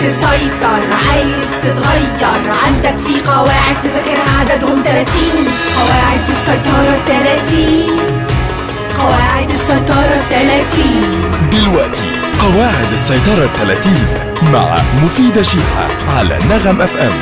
تسيطر عايز تتغير عندك في قواعد تذاكرها عددهم 30 قواعد السيطرة 30 قواعد السيطرة 30 دلوقتي قواعد السيطرة الثلاثين مع مفيدة شيحة على نغم اف ام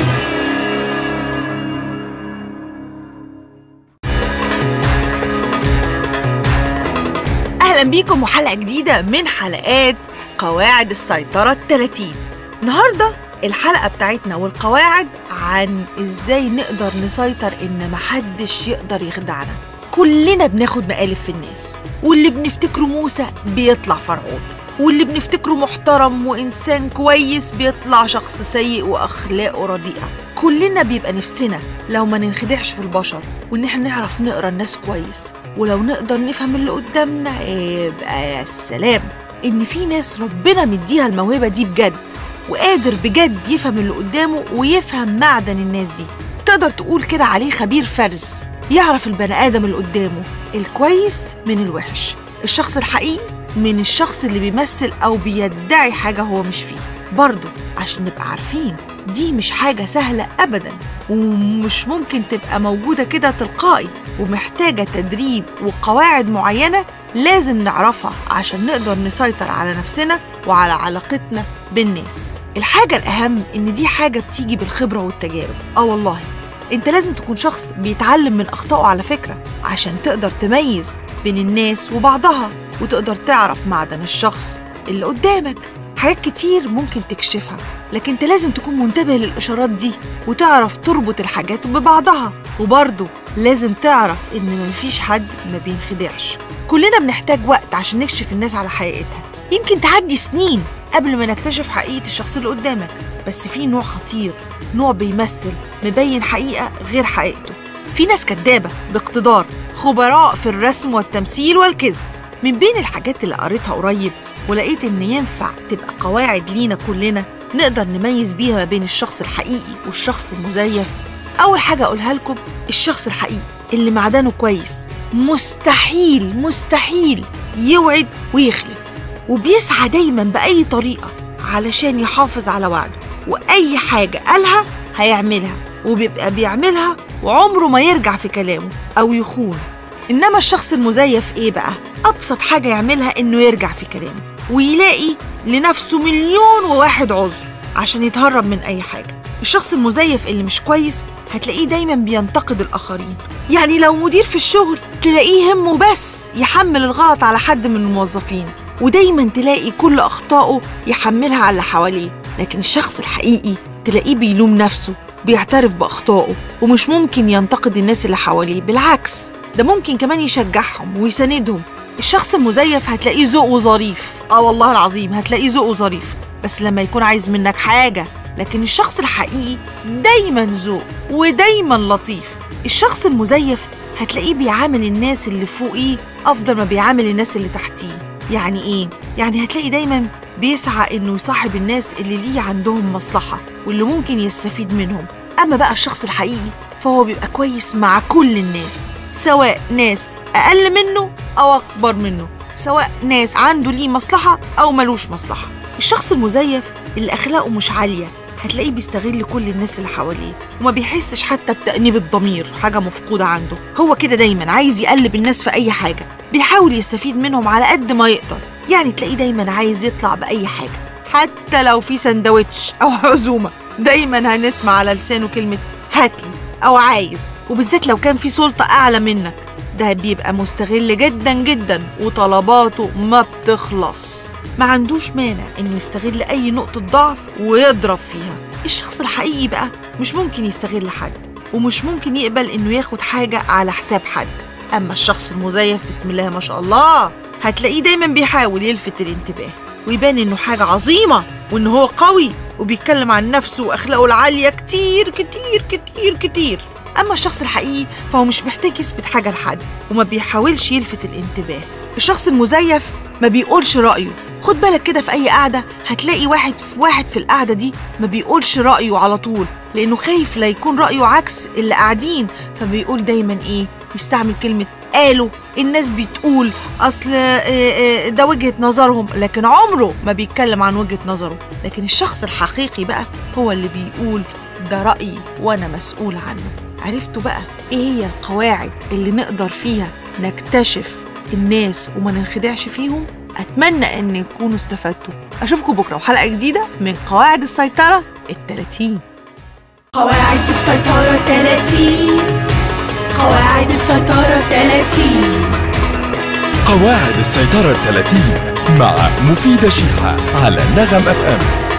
أهلا بيكم وحلقة جديدة من حلقات قواعد السيطرة الثلاثين النهاردة الحلقة بتاعتنا والقواعد عن إزاي نقدر نسيطر إن محدش يقدر يخدعنا كلنا بناخد مقالب في الناس واللي بنفتكره موسى بيطلع فرعون واللي بنفتكره محترم وإنسان كويس بيطلع شخص سيء وأخلاقه رديئة كلنا بيبقى نفسنا لو ما ننخدعش في البشر وإن احنا نعرف نقرا الناس كويس ولو نقدر نفهم اللي قدامنا يبقى يا سلام إن في ناس ربنا مديها الموهبة دي بجد وقادر بجد يفهم اللي قدامه ويفهم معدن الناس دي تقدر تقول كده عليه خبير فرز يعرف البني آدم اللي قدامه الكويس من الوحش الشخص الحقيقي من الشخص اللي بيمثل أو بيدعي حاجة هو مش فيه برضه عشان نبقى عارفين دي مش حاجة سهلة أبدا ومش ممكن تبقى موجودة كده تلقائي ومحتاجة تدريب وقواعد معينة لازم نعرفها عشان نقدر نسيطر على نفسنا وعلى علاقتنا بالناس الحاجة الأهم إن دي حاجة بتيجي بالخبرة والتجارب آه والله انت لازم تكون شخص بيتعلم من اخطائه على فكره عشان تقدر تميز بين الناس وبعضها وتقدر تعرف معدن الشخص اللي قدامك حاجات كتير ممكن تكشفها لكن انت لازم تكون منتبه للاشارات دي وتعرف تربط الحاجات ببعضها وبرضه لازم تعرف ان مفيش حد ما بينخدعش كلنا بنحتاج وقت عشان نكشف الناس على حقيقتها يمكن تعدي سنين قبل ما نكتشف حقيقة الشخص اللي قدامك بس في نوع خطير نوع بيمثل مبين حقيقة غير حقيقته في ناس كدابة باقتدار خبراء في الرسم والتمثيل والكذب من بين الحاجات اللي قريتها قريب ولقيت إن ينفع تبقى قواعد لينا كلنا نقدر نميز بيها ما بين الشخص الحقيقي والشخص المزيف أول حاجة أقولها لكم الشخص الحقيقي اللي معدنه كويس مستحيل مستحيل يوعد ويخلف وبيسعى دايما بأي طريقة علشان يحافظ على وعده وأي حاجة قالها هيعملها وبيبقى بيعملها وعمره ما يرجع في كلامه أو يخون إنما الشخص المزيف إيه بقى؟ أبسط حاجة يعملها إنه يرجع في كلامه ويلاقي لنفسه مليون وواحد عذر عشان يتهرب من أي حاجة الشخص المزيف اللي مش كويس هتلاقيه دايما بينتقد الآخرين يعني لو مدير في الشغل تلاقيه همه بس يحمل الغلط على حد من الموظفين ودايما تلاقي كل أخطائه يحملها على اللي حواليه لكن الشخص الحقيقي تلاقيه بيلوم نفسه بيعترف بأخطائه ومش ممكن ينتقد الناس اللي حواليه بالعكس ده ممكن كمان يشجعهم ويساندهم الشخص المزيف هتلاقيه ذوقه ظريف اه والله العظيم هتلاقيه ذوقه ظريف بس لما يكون عايز منك حاجة لكن الشخص الحقيقي دايما ذوق ودايما لطيف الشخص المزيف هتلاقيه بيعامل الناس اللي فوقيه أفضل ما بيعامل الناس اللي تحتيه يعني إيه؟ يعني هتلاقي دايما بيسعى إنه يصاحب الناس اللي ليه عندهم مصلحة واللي ممكن يستفيد منهم أما بقى الشخص الحقيقي فهو بيبقى كويس مع كل الناس سواء ناس أقل منه أو أكبر منه سواء ناس عنده ليه مصلحة أو ملوش مصلحة الشخص المزيف اللي أخلاقه مش عالية هتلاقيه بيستغل كل الناس اللي حواليه وما بيحسش حتى بتأنيب الضمير حاجة مفقودة عنده هو كده دايما عايز يقلب الناس في أي حاجة بيحاول يستفيد منهم على قد ما يقدر يعني تلاقيه دايما عايز يطلع بأي حاجة حتى لو في سندوتش أو عزومة دايما هنسمع على لسانه كلمة هاتلي أو عايز وبالذات لو كان في سلطة أعلى منك ده بيبقى مستغل جدا جدا وطلباته ما بتخلص ما عندوش مانع انه يستغل اي نقطة ضعف ويضرب فيها الشخص الحقيقي بقى مش ممكن يستغل حد ومش ممكن يقبل انه ياخد حاجة على حساب حد اما الشخص المزيف بسم الله ما شاء الله هتلاقيه دايما بيحاول يلفت الانتباه ويبان انه حاجة عظيمة وان هو قوي وبيتكلم عن نفسه واخلاقه العالية كتير كتير كتير كتير اما الشخص الحقيقي فهو مش محتاج يثبت حاجة لحد وما بيحاولش يلفت الانتباه الشخص المزيف ما بيقولش رأيه خد بالك كده في أي قعدة هتلاقي واحد في واحد في القعدة دي ما بيقولش رأيه على طول لأنه خايف لا يكون رأيه عكس اللي قاعدين فبيقول دايما إيه يستعمل كلمة قالوا الناس بتقول اصل آه، آه، ده وجهة نظرهم لكن عمره ما بيتكلم عن وجهة نظره لكن الشخص الحقيقي بقى هو اللي بيقول ده رأيي وانا مسؤول عنه عرفتوا بقى ايه هي القواعد اللي نقدر فيها نكتشف الناس وما ننخدعش فيهم اتمنى ان تكونوا استفدتوا اشوفكم بكره وحلقه جديده من قواعد السيطره التلاتين قواعد السيطرة 30 قواعد السيطرة 30 قواعد السيطرة الثلاثين مع مفيدة شيحة على نغم اف ام